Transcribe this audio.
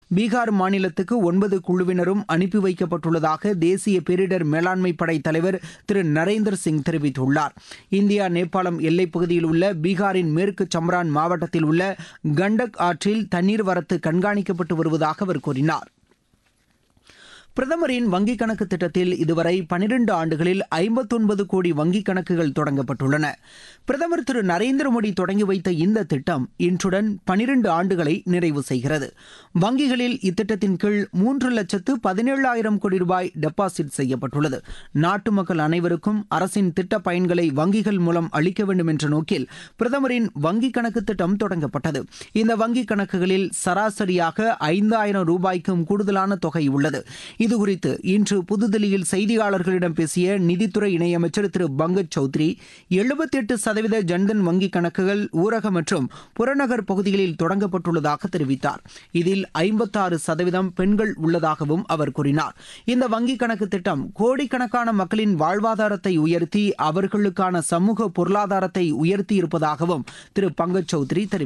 பீகார் மாநிலத்துக்கு ஒன்பது குழுவினரும் அனுப்பி வைக்கப்பட்டுள்ளதாக தேசிய பேரிடர் மேலாண்மை படை தலைவர் திரு நரேந்தர் சிங் தெரிவித்துள்ளார் இந்தியா நேபாளம் எல்லைப் பகுதியில் உள்ள பீகாரின் மேற்கு சம்ரான் மாவட்டத்தில் உள்ள கண்டக் ஆற்றில் தண்ணீர் வரத்து கண்காணிக்கப்பட்டு வருவதாக அவர் கூறினார் பிரதமரின் வங்கிக் கணக்கு திட்டத்தில் இதுவரை பனிரெண்டு ஆண்டுகளில் ஐம்பத்தொன்பது கோடி வங்கிக் கணக்குகள் தொடங்கப்பட்டுள்ளன பிரதமர் திரு நரேந்திர மோடி தொடங்கி வைத்த இந்த திட்டம் இன்றுடன் பனிரெண்டு ஆண்டுகளை நிறைவு செய்கிறது வங்கிகளில் இத்திட்டத்தின் கீழ் மூன்று லட்சத்து பதினேழாயிரம் கோடி ரூபாய் டெபாசிட் செய்யப்பட்டுள்ளது நாட்டு மக்கள் அனைவருக்கும் அரசின் திட்ட பயன்களை வங்கிகள் மூலம் அளிக்க வேண்டும் என்ற நோக்கில் பிரதமரின் வங்கிக் கணக்கு திட்டம் தொடங்கப்பட்டது இந்த வங்கிக் கணக்குகளில் சராசரியாக ஐந்தாயிரம் ரூபாய்க்கும் கூடுதலான தொகை உள்ளது இதுகுறித்து இன்று புதுதில்லியில் செய்தியாளர்களிடம் பேசிய நிதித்துறை இணையமைச்சர் திரு பங்கஜ் சௌத்ரி எழுபத்தி எட்டு சதவீத ஜன்தன் வங்கிக் கணக்குகள் ஊரக மற்றும் புறநகர் பகுதிகளில் தொடங்கப்பட்டுள்ளதாக தெரிவித்தார் இதில் ஐம்பத்தாறு சதவீதம் பெண்கள் உள்ளதாகவும் அவர் கூறினார் இந்த வங்கிக் கணக்கு திட்டம் கோடிக்கணக்கான மக்களின் வாழ்வாதாரத்தை உயர்த்தி அவர்களுக்கான சமூக பொருளாதாரத்தை உயர்த்தி இருப்பதாகவும் திரு பங்கஜ் சௌத்ரி தெரிவித்தார்